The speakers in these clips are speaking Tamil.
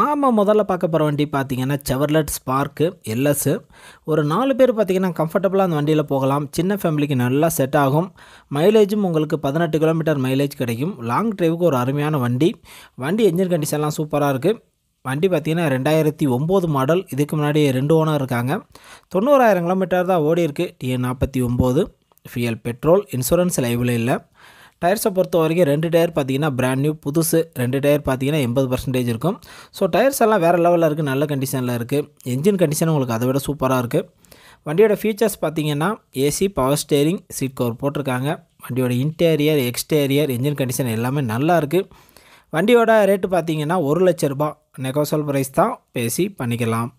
நாம் முதல்ல பார்க்க போகிற வண்டி பார்த்தீங்கன்னா செவர்லெட் ஸ்பார்க்கு எல்எஸ்ஸு ஒரு நாலு பேர் பார்த்தீங்கன்னா கம்ஃபர்டபுளாக அந்த வண்டியில் போகலாம் சின்ன ஃபேமிலிக்கு நல்லா செட் ஆகும் மைலேஜும் உங்களுக்கு பதினெட்டு கிலோமீட்டர் மைலேஜ் கிடைக்கும் லாங் டிரைவுக்கு ஒரு அருமையான வண்டி வண்டி என்ஜின் கண்டிஷன்லாம் சூப்பராக இருக்குது வண்டி பார்த்தீங்கன்னா ரெண்டாயிரத்தி ஒம்பது மாடல் இதுக்கு முன்னாடி ரெண்டு ஓனர் இருக்காங்க தொண்ணூறாயிரம் கிலோமீட்டர் தான் ஓடி இருக்குது டிஎன் நாற்பத்தி ஒம்பது ஃபியல் பெட்ரோல் இன்சூரன்ஸ் லைவில் இல்லை டயர்ஸை பொறுத்த வரைக்கும் ரெண்டு டயர் பார்த்தீங்கன்னா பிராண்ட் நியூ புதுசு ரெண்டு டயர் பார்த்தீங்கன்னா எண்பது பர்சன்டேஜ் இருக்கும் ஸோ டயர்ஸ் எல்லாம் வேறு லெவலில் இருக்குது நல்ல கண்டிஷனில் இருக்குது என்ஜின் கண்டிஷன் உங்களுக்கு அதை விட சூப்பராக இருக்குது வண்டியோட ஃபீச்சர்ஸ் பார்த்தீங்கன்னா AC power steering seat cover போட்டிருக்காங்க வண்டியோட இன்டீரியர் எக்ஸ்டீரியர் என்ஜின் கண்டிஷன் எல்லாமே நல்லா இருக்குது வண்டியோட ரேட்டு பார்த்தீங்கன்னா ஒரு லட்ச ரூபாய் நெகோசல் ப்ரைஸ் தான் பேசி பண்ணிக்கலாம்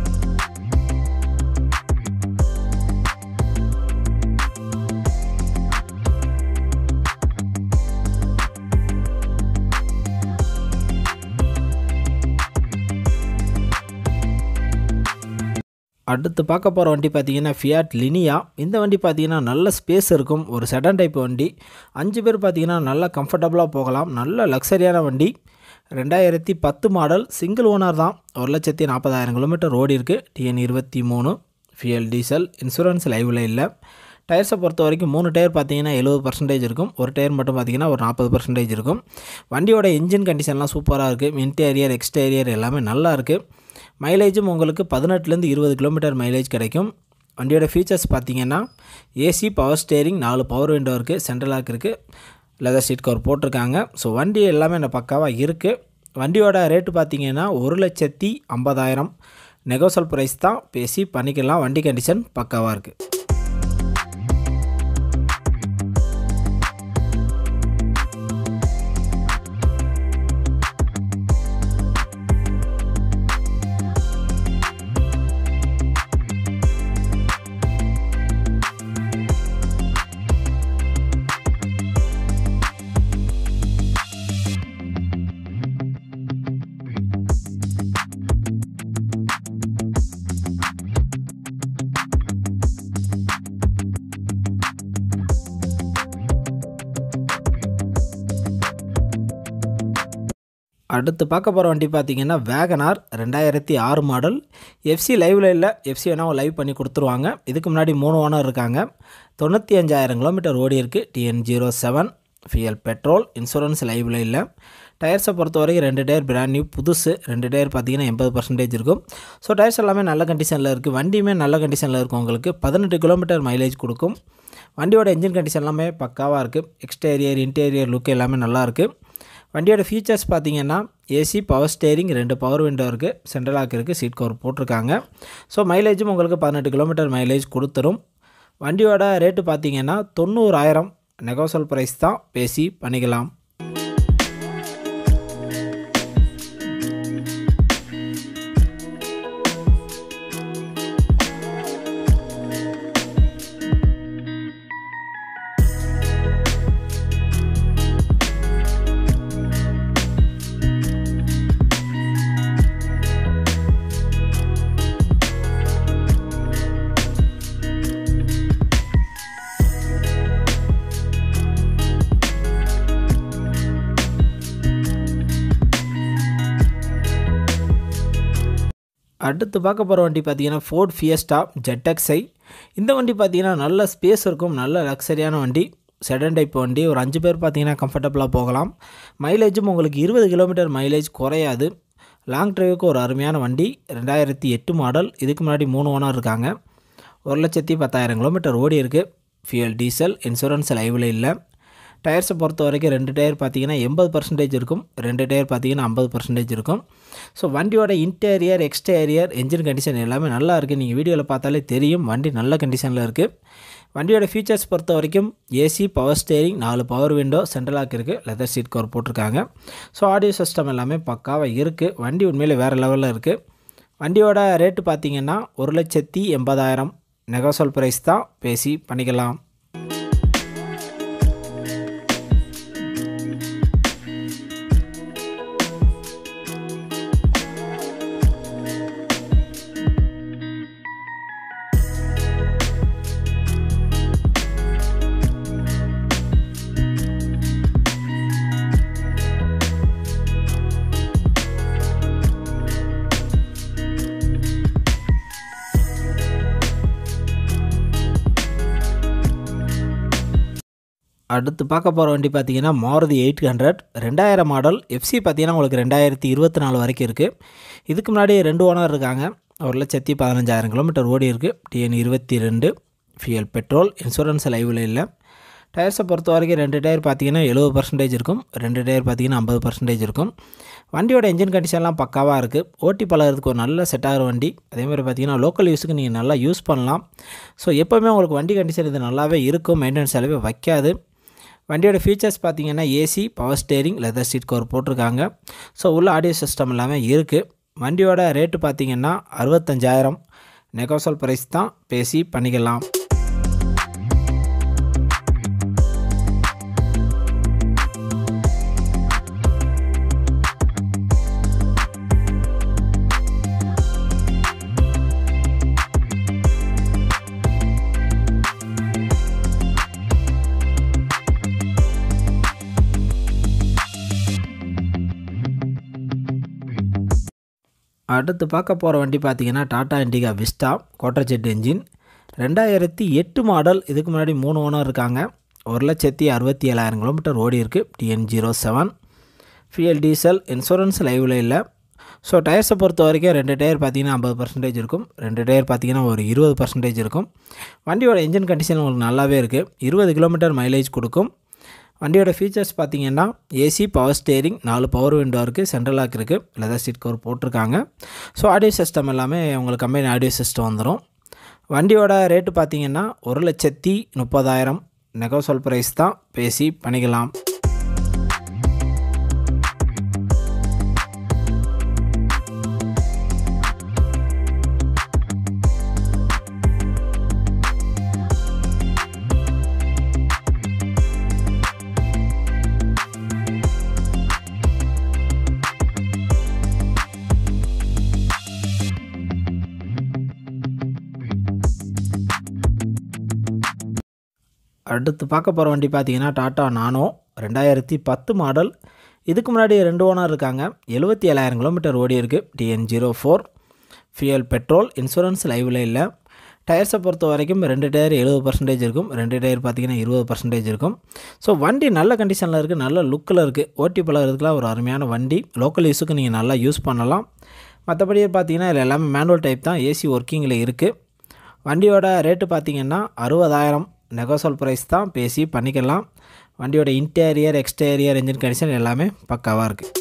அடுத்து பார்க்க போகிற வண்டி பார்த்தீங்கன்னா ஃபியாட் லினியா இந்த வண்டி பார்த்தீங்கன்னா நல்ல ஸ்பேஸ் இருக்கும் ஒரு செடன் டைப் வண்டி அஞ்சு பேர் பார்த்தீங்கன்னா நல்லா கம்ஃபர்டபுளாக போகலாம் நல்ல லக்ஸரியான வண்டி ரெண்டாயிரத்தி பத்து மாடல் சிங்கிள் ஓனர் தான் ஒரு லட்சத்தி நாற்பதாயிரம் கிலோமீட்டர் ஓடி இருக்குது டிஎன் இருபத்தி மூணு ஃபியல் டீசல் இன்சூரன்ஸ் லைவில் இல்லை டயர்ஸை பொறுத்த வரைக்கும் மூணு டயர் பார்த்தீங்கன்னா எழுபது பர்சன்டேஜ் இருக்கும் ஒரு டயர் மட்டும் பார்த்தீங்கன்னா ஒரு நாற்பது பர்சன்டேஜ் இருக்கும் வண்டியோட இன்ஜின் கண்டிஷன்லாம் சூப்பராக இருக்குது இன்டீரியர் எக்ஸ்டீரியர் எல்லாமே நல்லா இருக்குது மைலேஜும் உங்களுக்கு பதினெட்டுலேருந்து இருபது கிலோமீட்டர் மைலேஜ் கிடைக்கும் வண்டியோட ஃபீச்சர்ஸ் பார்த்தீங்கன்னா ஏசி பவர் ஸ்டேரிங் நாலு பவர் விண்டோ இருக்குது சென்ட்ரல் லாக் இருக்குது லெதர் சீட் கவர் போட்டிருக்காங்க ஸோ வண்டி எல்லாமே என்ன பக்காவாக இருக்குது வண்டியோட ரேட்டு பார்த்தீங்கன்னா ஒரு லட்சத்தி ஐம்பதாயிரம் நெகோசல் ப்ரைஸ் தான் பேசி பண்ணிக்கலாம் வண்டி கண்டிஷன் பக்காவாக இருக்குது அடுத்து பார்க்க போகிற வண்டி பார்த்தீங்கன்னா வேகனார் ரெண்டாயிரத்தி ஆறு மாடல் எஃப்சி லைவில் இல்லை எஃப்சி வேணால் லைவ் பண்ணி கொடுத்துருவாங்க இதுக்கு முன்னாடி மூணு ஓனர் இருக்காங்க தொண்ணூற்றி அஞ்சாயிரம் கிலோமீட்டர் ஓடி இருக்குது TN zero seven fuel petrol insurance லைவில் இல்லை டயர்ஸை பொறுத்த வரைக்கும் ரெண்டு டயர் பிராண்ட் நியூ புதுசு ரெண்டு டயர் பார்த்தீங்கன்னா எண்பது பர்சன்டேஜ் இருக்கும் ஸோ டயர்ஸ் எல்லாமே நல்ல கண்டிஷனில் இருக்குது வண்டியுமே நல்ல கண்டிஷனில் இருக்கும் உங்களுக்கு பதினெட்டு கிலோமீட்டர் மைலேஜ் கொடுக்கும் வண்டியோட என்ஜின் கண்டிஷன் எல்லாமே பக்காவாக இருக்குது எக்ஸ்டீரியர் இன்டீரியர் லுக் எல்லாமே நல்லாயிருக்கு வண்டியோட ஃபீச்சர்ஸ் பார்த்தீங்கன்னா ஏசி பவர் ஸ்டேரிங் ரெண்டு பவர் விண்டோ இருக்குது சென்ட்ரல் லாக் இருக்குது சீட் கவர் போட்டிருக்காங்க ஸோ மைலேஜும் உங்களுக்கு பதினெட்டு கிலோமீட்டர் மைலேஜ் கொடுத்துரும் வண்டியோட ரேட்டு பார்த்தீங்கன்னா தொண்ணூறாயிரம் நெகோசல் ப்ரைஸ் தான் பேசி பண்ணிக்கலாம் அடுத்து பார்க்க போகிற வண்டி பார்த்தீங்கன்னா ஃபோர்ட் ஃபியஸ்டா ஜெட்டக்ஸை இந்த வண்டி பார்த்தீங்கன்னா நல்ல ஸ்பேஸ் இருக்கும் நல்ல லக்ஸரியான வண்டி செடன் டைப் வண்டி ஒரு அஞ்சு பேர் பார்த்தீங்கன்னா கம்ஃபர்டபுளாக போகலாம் மைலேஜும் உங்களுக்கு இருபது கிலோமீட்டர் மைலேஜ் குறையாது லாங் டிரைவுக்கு ஒரு அருமையான வண்டி ரெண்டாயிரத்தி எட்டு மாடல் இதுக்கு முன்னாடி மூணு ஓனர் இருக்காங்க ஒரு லட்சத்தி பத்தாயிரம் கிலோமீட்டர் ஓடி இருக்குது ஃபியல் டீசல் இன்சூரன்ஸ் லைவில் இல்லை டயர்ஸை பொறுத்த வரைக்கும் ரெண்டு டயர் பார்த்தீங்கன்னா எண்பது பர்சன்டேஜ் இருக்கும் ரெண்டு டயர் பார்த்தீங்கன்னா ஐம்பது பர்சன்டேஜ் இருக்கும் ஸோ வண்டியோட இன்டீரியர் எக்ஸ்டீரியர் என்ஜின் கண்டிஷன் எல்லாமே நல்லா இருக்குது நீங்கள் வீடியோவில் பார்த்தாலே தெரியும் வண்டி நல்ல கண்டிஷனில் இருக்குது வண்டியோட ஃபீச்சர்ஸ் பொறுத்த வரைக்கும் ஏசி பவர் ஸ்டேரிங் நாலு பவர் விண்டோ சென்ட்ரல் லாக் இருக்குது லெதர் சீட் கவர் போட்டிருக்காங்க ஸோ ஆடியோ சிஸ்டம் எல்லாமே பக்காவாக இருக்குது வண்டி உண்மையிலே வேறு லெவலில் இருக்குது வண்டியோட ரேட்டு பார்த்தீங்கன்னா ஒரு லட்சத்தி எண்பதாயிரம் நெகோசல் ப்ரைஸ் தான் பேசி பண்ணிக்கலாம் அடுத்து பார்க்க போகிற வண்டி பார்த்தீங்கன்னா மாருதி எயிட் ஹண்ட்ரட் ரெண்டாயிரம் மாடல் எஃப்சி பார்த்தீங்கன்னா உங்களுக்கு ரெண்டாயிரத்தி இருபத்தி நாலு வரைக்கும் இருக்குது இதுக்கு முன்னாடி ரெண்டு ஓனர் இருக்காங்க ஒரு லட்சத்தி பதினஞ்சாயிரம் கிலோமீட்டர் ஓடி இருக்குது டிஎன் இருபத்தி ரெண்டு ஃபியல் பெட்ரோல் இன்சூரன்ஸ் லைவில் இல்லை டயர்ஸை பொறுத்த வரைக்கும் ரெண்டு டயர் பார்த்தீங்கன்னா எழுபது பர்சன்டேஜ் இருக்கும் ரெண்டு டயர் பார்த்தீங்கன்னா ஐம்பது பர்சன்டேஜ் இருக்கும் வண்டியோட இன்ஜின் கண்டிஷன்லாம் பக்காவாக இருக்குது ஓட்டி பழகிறதுக்கு ஒரு நல்ல செட் ஆகிற வண்டி அதேமாதிரி பார்த்தீங்கன்னா லோக்கல் யூஸுக்கு நீங்கள் நல்லா யூஸ் பண்ணலாம் ஸோ எப்போவுமே உங்களுக்கு வண்டி கண்டிஷன் இது நல்லாவே இருக்கும் மெயின்டெனன்ஸ் செலவே வைக்காது வண்டியோட ஃபீச்சர்ஸ் பார்த்தீங்கன்னா AC power steering leather seat cover போட்டிருக்காங்க ஸோ உள்ள ஆடியோ சிஸ்டம் எல்லாமே இருக்குது வண்டியோட ரேட்டு பார்த்தீங்கன்னா அறுபத்தஞ்சாயிரம் நெகோசல் ப்ரைஸ் தான் பேசி பண்ணிக்கலாம் அடுத்து பார்க்க போகிற வண்டி பார்த்தீங்கன்னா Tata Indica Vista Quadrajet engine ரெண்டாயிரத்தி எட்டு மாடல் இதுக்கு முன்னாடி மூணு ஓனர் இருக்காங்க ஒரு லட்சத்தி அறுபத்தி ஏழாயிரம் கிலோமீட்டர் ஓடி இருக்குது TN zero seven fuel diesel insurance லைவில் இல்லை ஸோ டயர்ஸை பொறுத்த வரைக்கும் ரெண்டு டயர் பார்த்தீங்கன்னா ஐம்பது பர்சன்டேஜ் இருக்கும் ரெண்டு டயர் பார்த்தீங்கன்னா ஒரு இருபது பர்சன்டேஜ் இருக்கும் வண்டியோட இன்ஜின் கண்டிஷன் உங்களுக்கு நல்லாவே இருக்குது இருபது கிலோமீட்டர் மைலேஜ் கொடுக்கும் வண்டியோட ஃபீச்சர்ஸ் பார்த்தீங்கன்னா ஏசி பவர் ஸ்டேரிங் நாலு பவர் விண்டோ இருக்குது சென்ட்ரல் லாக் இருக்குது லெதர் சீட் கவர் போட்டிருக்காங்க ஸோ ஆடியோ சிஸ்டம் எல்லாமே உங்களுக்கு கம்பெனி ஆடியோ சிஸ்டம் வந்துடும் வண்டியோட ரேட்டு பார்த்தீங்கன்னா ஒரு லட்சத்தி முப்பதாயிரம் நெகோசல் ப்ரைஸ் தான் பேசி பண்ணிக்கலாம் அடுத்து பார்க்க போகிற வண்டி பார்த்தீங்கன்னா டாட்டா நானோ ரெண்டாயிரத்தி பத்து மாடல் இதுக்கு முன்னாடி ரெண்டு ஓனர் இருக்காங்க எழுபத்தி ஏழாயிரம் கிலோமீட்டர் ஓடி இருக்குது TN zero four fuel petrol insurance லைவில் இல்லை டயர்ஸை பொறுத்த வரைக்கும் ரெண்டு டயர் எழுபது பர்சன்டேஜ் இருக்கும் ரெண்டு டயர் பார்த்தீங்கன்னா இருபது பர்சன்டேஜ் இருக்கும் ஸோ வண்டி நல்ல கண்டிஷனில் இருக்குது நல்ல லுக்கில் இருக்குது ஓட்டி பழகிறதுக்குலாம் ஒரு அருமையான வண்டி லோக்கல் யூஸுக்கு நீங்கள் நல்லா யூஸ் பண்ணலாம் மற்றபடி பார்த்தீங்கன்னா இதில் எல்லாமே மேனுவல் டைப் தான் ஏசி ஒர்க்கிங்கில் இருக்குது வண்டியோட ரேட்டு பார்த்தீங்கன்னா அறுபதாயிரம் நெகோசல் ப்ரைஸ் தான் பேசி பண்ணிக்கலாம் வண்டியோட இன்டீரியர் எக்ஸ்டீரியர் இன்ஜின் கண்டிஷன் எல்லாமே பக்காவாக இருக்குது